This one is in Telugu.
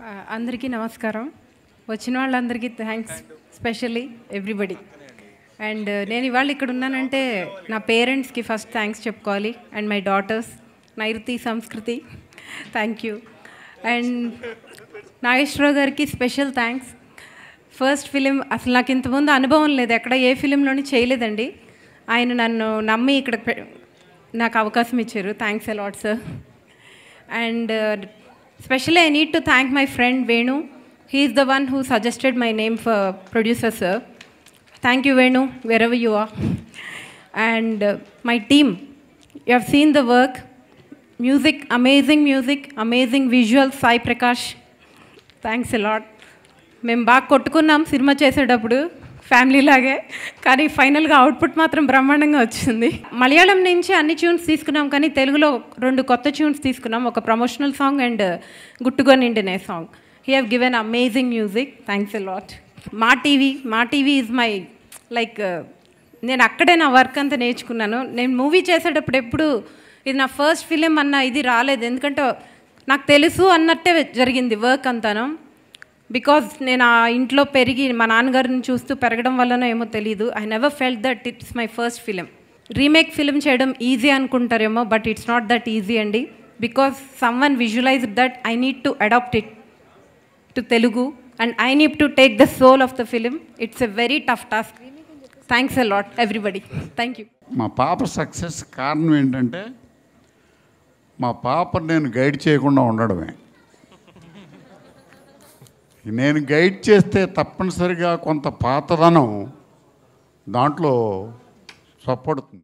ఆ, అందరికీ నమస్కారం వచ్చిన వాళ్ళందరికీ థ్యాంక్స్ స్పెషల్లీ ఎవ్రీబడి అండ్ నేను ఇవాళ ఇక్కడ ఉన్నానంటే నా పేరెంట్స్కి ఫస్ట్ థ్యాంక్స్ చెప్పుకోవాలి and my daughters Nairuti Sanskriti thank you and Nageswararao గారికి స్పెషల్ థ్యాంక్స్ ఫస్ట్ ఫిలిం అసలు నాకు ఇంతకుముందు అనుభవం లేదు ఎక్కడ ఏ ఫిలింలోని చేయలేదండి ఆయన నన్ను నమ్మి ఇక్కడ పె- నాకు అవకాశం ఇచ్చారు thanks a lot sir and specially I need to thank my friend Venu he is the one who suggested my name for producer sir thank you Venu wherever you are and my team you have seen the work music amazing music amazing visual Sai Prakash thanks a lot మేము బాగా కొట్టుకున్నాం సినిమా చేసేటప్పుడు ఫ్యామిలీ లాగే కానీ ఫైనల్గా అవుట్పుట్ మాత్రం బ్రహ్మాండంగా వచ్చింది మలయాళం నుంచి అన్ని ట్యూన్స్ తీసుకున్నాం కానీ తెలుగులో రెండు కొత్త ట్యూన్స్ తీసుకున్నాం ఒక ప్రమోషనల్ సాంగ్ అండ్ గుట్టుగా నిండినే song he have given amazing music thanks a lot Maa TV Maa TV is my like నేను అక్కడే నా వర్క్ అంతా నేర్చుకున్నాను నేను మూవీ చేసేటప్పుడు ఎప్పుడు ఇది నా ఫస్ట్ ఫిలిం అన్న ఇది రాలేదు ఎందుకంటే నాకు తెలుసు అన్నట్టే జరిగింది వర్క్ అంతాను బికాజ్ నేను ఆ ఇంట్లో పెరిగి మా నాన్నగారిని చూస్తూ పెరగడం వల్లనో ఏమో తెలియదు I never felt that it's my first film remake film చేయడం ఈజీ అనుకుంటారేమో but it's not that easy అండి because someone visualize that I need to adapt it to Telugu and I need to take the soul of the film it's a very tough task thanks a lot everybody thank you మా పాప సక్సెస్ కారణం ఏంటంటే మా పాప నేను గైడ్ చేయకుండా ఉండడమే నేను గైడ్ చేస్తే తప్పనిసరిగా కొంత పాతదనం దాంట్లో సొప్పడుతుంది